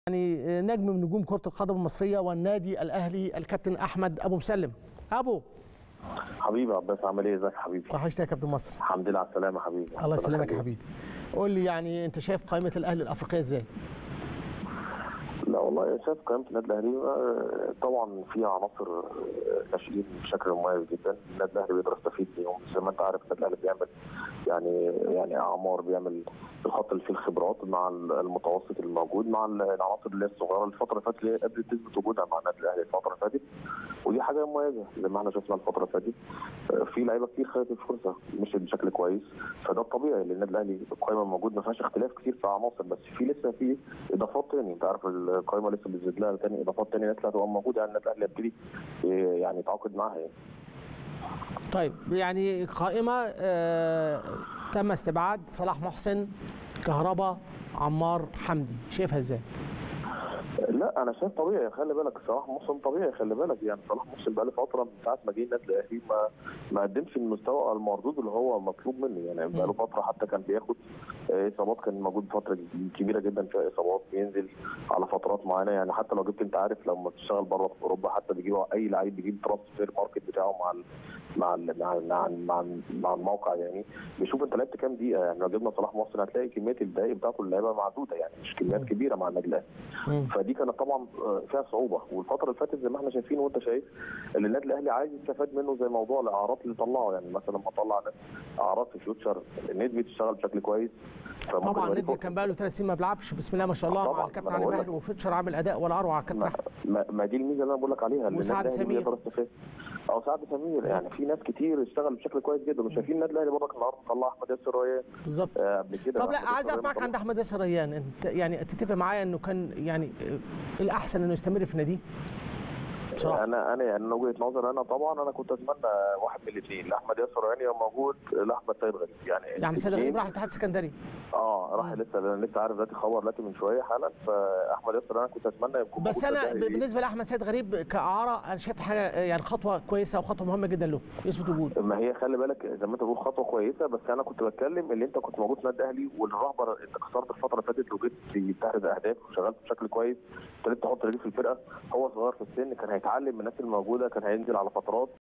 يعني نجم من نجوم كرة القدم المصرية والنادي الأهلي الكابتن أحمد أبو مسلم أبو حبيبي عباس عامل ايه ازيك يا حبيبي وحشتني يا كابتن مصر الحمد لله على السلامه يا حبيبي الله يسلمك يا حبيبي قول لي يعني أنت شايف قائمة الأهلي الأفريقية إزاي؟ لا والله شايف قائمه النادي الاهلي آه، طبعا فيها عناصر آه، ناشئين بشكل مميز جدا النادي الاهلي بيقدر يستفيد بيهم زي ما انت عارف النادي الاهلي بيعمل يعني يعني اعمار بيعمل الخط اللي فيه الخبرات مع المتوسط الموجود مع العناصر اللي هي الصغيره الفتره اللي فاتت اللي هي قدرت تثبت وجودها مع النادي الاهلي الفتره اللي فاتت ودي حاجه مميزه زي ما احنا شفنا الفتره اللي فاتت آه، في لعيبه كتير خدت الفرصه مشيت بشكل كويس فده الطبيعي لان النادي الاهلي القائمه موجود ما فيهاش اختلاف كتير في عناصر بس في لسه في اضافات تاني انت عارف القائمه لسه بتزيد لها تاني اضافات تاني لسه هتبقى موجوده يعني النادي الاهلي يبتدي آه، يعني يتعاقد معاها يعني. طيب يعني قائمة آه تم استبعاد صلاح محسن كهربا عمار حمدي شايفها إزاي؟ لا انا شايف طبيعي خلي بالك صلاح محسن طبيعي خلي بالك يعني صلاح محسن بقى له فتره من ساعه ما جه النادي الاهلي ما ما قدمش المستوى المردود اللي هو مطلوب منه يعني بقى له فتره حتى كان بياخد آه، اصابات كان موجود فتره كبيره جدا فيها اصابات بينزل على فترات معينه يعني حتى لو جبت انت عارف لما بتشتغل بره في اوروبا حتى بيجيبوا اي لعيب بيجيب ترانسفير ماركت بتاعه مع ال مع ال مع ال مع, ال مع, ال مع الموقع يعني بيشوف انت لعبت كام دقيقه يعني لو جبنا صلاح محسن هتلاقي كميه الدقائق بتاعته اللعيبه معدوده يعني مش كميات كبيره مع النادي الاهلي مم. فدي كانت طبعا آه، فيها صعوبه والفتره اللي فاتت زي ما احنا شايفين وانت شايف اللي النادي الاهلي عايز يستفاد منه زي موضوع الاعارات اللي طلعه يعني مثلا لما طلع ناس اعارات في فيوتشر النادي بتشتغل بشكل كويس فممكن طبعا يبقى ليه النادي فرصة. كان بقى له ثلاث سنين ما بيلعبش بسم الله ما شاء الله طبعاً، مع الكابتن ما أنا علي بقول ماهر وفيتشر عامل اداء ولا اروع يا كابتن ما, احمد ما, ما دي الميزه اللي انا بقول لك عليها اللي وسعد النادي الأهلي سمير. بيقدر يستفاد او سعد سمير يعني في ناس كتير اشتغل بشكل كويس جدا وشايفين النادي الاهلي برضك النهارده طلع احمد ياسر ريان بالظبط آه، قبل كده طب لا أحمد عايز ياسر اقف معاك ريان عند احمد ياسر ريان انت يعني تتفق معايا انه كان يعني آه، الاحسن انه يستمر في ناديه بصراحه انا انا يعني من وجهه نظر انا طبعا انا كنت اتمنى واحد من الاثنين لاحمد ياسر ريان يبقى موجود لاحمد سيد غريب يعني يعني سيد الاتنين- غريب راح الاتحاد السكندري اه راح لسه انا لسه عارف دلوقتي خبر دلوقتي من شويه حالا فاحمد ياسر انا كنت اتمنى يكون بس موجود انا في ب- الأهلي. بالنسبه لاحمد سيد غريب كاعاره انا شايف حاجه آه، يعني خطوه كويسه وخطوه مهمه جدا له يثبت وجوده ما هي خلي بالك زي ما انت بتقول خطوه كويسه بس انا كنت بتكلم اللي انت كنت موجود في النادي الاهلي والرهبه انت خسرت الفتره اللي فاتت وجيت تحرز اهداف وشغلت بشكل كويس ابتديت تحط رجليك في الفرقه هو صغير في السن كان هيتعلم من الناس الموجوده كان هينزل على فترات